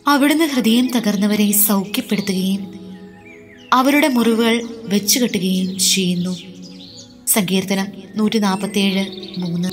അവിടുന്ന് ഹൃദയം തകർന്നവരെ സൗഖ്യപ്പെടുത്തുകയും അവരുടെ മുറിവുകൾ വെച്ചുകെട്ടുകയും ചെയ്യുന്നു സങ്കീർത്തനം നൂറ്റി നാൽപ്പത്തിയേഴ് മൂന്ന്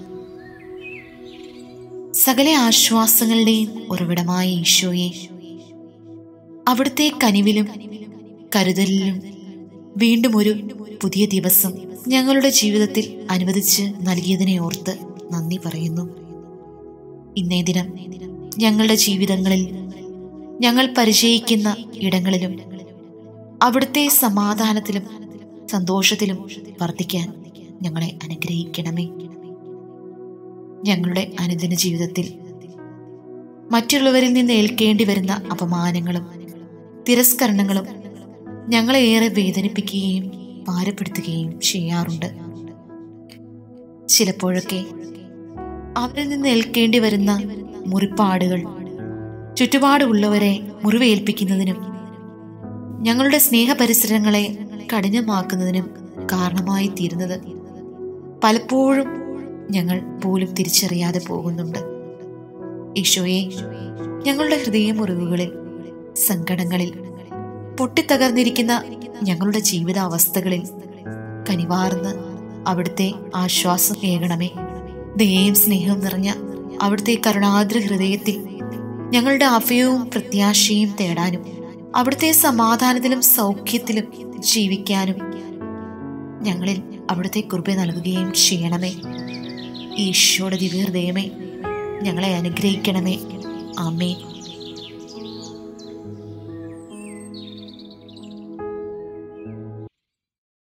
സകല ആശ്വാസങ്ങളുടെയും ഉറവിടമായ ഈശോയെ അവിടുത്തെ കനിവിലും കരുതലിലും വീണ്ടും ഒരു പുതിയ ദിവസം ഞങ്ങളുടെ ജീവിതത്തിൽ അനുവദിച്ച് നൽകിയതിനെ ഓർത്ത് നന്ദി പറയുന്നു ഇന്നേ ദിനം ഞങ്ങളുടെ ജീവിതങ്ങളിൽ ഞങ്ങൾ പരിചയിക്കുന്ന ഇടങ്ങളിലും അവിടുത്തെ സമാധാനത്തിലും സന്തോഷത്തിലും വർദ്ധിക്കാൻ ഞങ്ങളെ അനുഗ്രഹിക്കണമേ ഞങ്ങളുടെ അനുദിന ജീവിതത്തിൽ മറ്റുള്ളവരിൽ നിന്ന് ഏൽക്കേണ്ടി വരുന്ന അപമാനങ്ങളും തിരസ്കരണങ്ങളും ഞങ്ങളെ ഏറെ വേദനിപ്പിക്കുകയും ഭാരപ്പെടുത്തുകയും ചെയ്യാറുണ്ട് ചിലപ്പോഴൊക്കെ അവരിൽ നിന്ന് ഏൽക്കേണ്ടി വരുന്ന മുറിപ്പാടുകൾ ചുറ്റുപാടുള്ളവരെ മുറിവേൽപ്പിക്കുന്നതിനും ഞങ്ങളുടെ സ്നേഹപരിസരങ്ങളെ കഠിനമാക്കുന്നതിനും കാരണമായി തീരുന്നത് പലപ്പോഴും ഞങ്ങൾ പോലും തിരിച്ചറിയാതെ പോകുന്നുണ്ട് ഈശോയെ ഞങ്ങളുടെ ഹൃദയമുറിവുകളിൽ സങ്കടങ്ങളിൽ പൊട്ടിത്തകർന്നിരിക്കുന്ന ഞങ്ങളുടെ ജീവിതാവസ്ഥകളിൽ കനിവാർന്ന് അവിടുത്തെ ആശ്വാസം ഏകണമേ ദയയും സ്നേഹവും നിറഞ്ഞ അവിടുത്തെ കരുണാദ്ര ഹൃദയത്തിൽ ഞങ്ങളുടെ അഭയവും പ്രത്യാശയും തേടാനും അവിടുത്തെ സമാധാനത്തിലും സൗഖ്യത്തിലും ജീവിക്കാനും ഞങ്ങളിൽ അവിടുത്തെ കൃപ നൽകുകയും ചെയ്യണമേ ഈശോയുടെ ദിവ്യഹൃദയമേ ഞങ്ങളെ അനുഗ്രഹിക്കണമേ ആമേ